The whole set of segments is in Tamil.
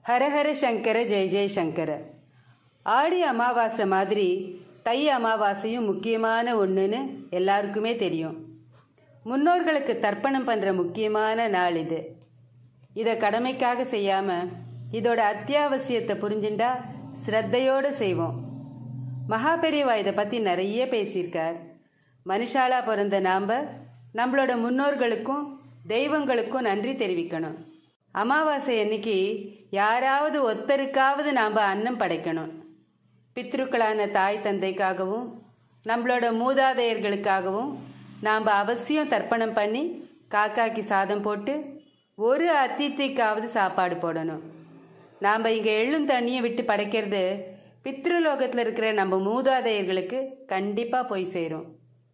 ஹரஹர சங்கர ஜெய ஜெய சங்கர ஆடி அமாவாசை மாதிரி தை அமாவாசையும் முக்கியமான ஒன்றுன்னு எல்லாருக்குமே தெரியும் முன்னோர்களுக்கு தர்ப்பணம் பண்ணுற முக்கியமான நாள் இது இதை கடமைக்காக செய்யாமல் இதோட அத்தியாவசியத்தை புரிஞ்சுண்டா ஸ்ரத்தையோடு செய்வோம் மகாபெரிவா இதை பற்றி நிறைய பேசியிருக்கார் மனுஷாலா பிறந்த நாம் நம்மளோட முன்னோர்களுக்கும் தெய்வங்களுக்கும் நன்றி தெரிவிக்கணும் அமாவாசை அன்னைக்கு யாராவது ஒத்தருக்காவது நாம் அன்னம் படைக்கணும் பித்ருக்களான தாய் தந்தைக்காகவும் நம்மளோட மூதாதையர்களுக்காகவும் நாம் அவசியம் தர்ப்பணம் பண்ணி காக்காக்கு சாதம் போட்டு ஒரு அதித்திக்காவது சாப்பாடு போடணும் நாம் இங்கே எள்ளும் தண்ணியை விட்டு படைக்கிறது பித்ருலோகத்தில் இருக்கிற நம்ம மூதாதையர்களுக்கு கண்டிப்பாக போய் சேரும்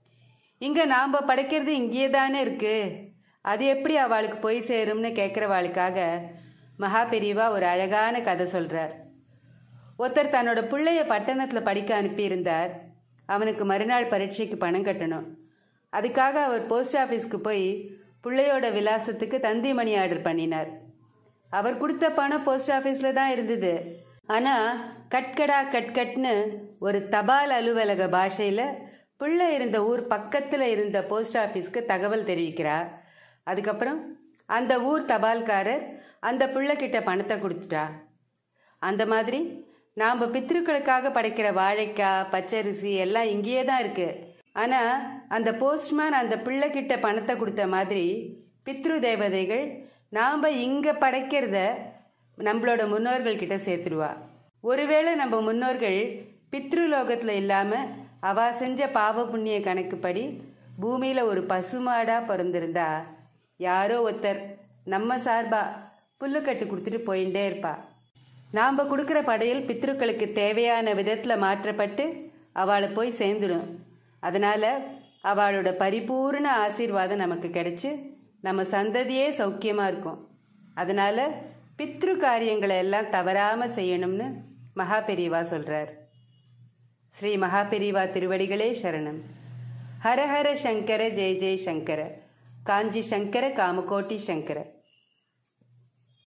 இங்கே நாம் படைக்கிறது இங்கேயே தானே இருக்குது அது எப்படி அவளுக்கு போய் சேரும்னு கேட்குறவாளுக்காக மகா பெரியவா ஒரு அழகான கதை சொல்கிறார் ஒருத்தர் தன்னோட பிள்ளைய பட்டணத்தில் படிக்க அனுப்பியிருந்தார் அவனுக்கு மறுநாள் பரீட்சைக்கு பணம் கட்டணும் அதுக்காக அவர் போஸ்ட் ஆஃபீஸ்க்கு போய் பிள்ளையோட விலாசத்துக்கு தந்தி மணி ஆர்டர் பண்ணினார் அவர் கொடுத்த பணம் போஸ்ட் ஆஃபீஸில் தான் இருந்தது ஆனால் கட்கடா கட்கட்னு ஒரு தபால் அலுவலக பாஷையில் பிள்ளை இருந்த ஊர் பக்கத்தில் இருந்த போஸ்ட் ஆஃபீஸ்க்கு தகவல் தெரிவிக்கிறார் அதுக்கப்புறம் அந்த ஊர் தபால்காரர் அந்த பிள்ளைக்கிட்ட பணத்தை கொடுத்துட்டா அந்த மாதிரி நாம் பித்ருக்களுக்காக படைக்கிற வாழைக்காய் பச்சரிசி எல்லாம் இங்கேயே தான் இருக்குது ஆனால் அந்த போஸ்ட்மேன் அந்த பிள்ளைக்கிட்ட பணத்தை கொடுத்த மாதிரி பித்ரு தேவதைகள் நாம் இங்கே படைக்கிறத நம்மளோட முன்னோர்கள் கிட்ட சேர்த்துருவா ஒருவேளை நம்ம முன்னோர்கள் பித்ருலோகத்தில் இல்லாமல் அவா செஞ்ச பாவ புண்ணிய கணக்குப்படி பூமியில் ஒரு பசுமாடாக பிறந்திருந்தா யாரோ ஒருத்தர் நம்ம சார்பா புல்லுக்கட்டு கொடுத்துட்டு போயிட்டே இருப்பா நாம் கொடுக்குற படையல் பித்ருக்களுக்கு தேவையான விதத்தில் மாற்றப்பட்டு அவளை போய் சேர்ந்துடும் அதனால் அவளோட பரிபூர்ண ஆசீர்வாதம் நமக்கு கிடைச்சி நம்ம சந்ததியே சௌக்கியமாக இருக்கும் அதனால் பித்ரு காரியங்களை எல்லாம் தவறாமல் செய்யணும்னு மகாபெரிவா சொல்கிறார் ஸ்ரீ மகாபெரிவா திருவடிகளே சரணம் ஹர ஹர சங்கர ஜெய ஜெய சங்கர காஞ்சி சங்கர காமகோட்டி சங்கர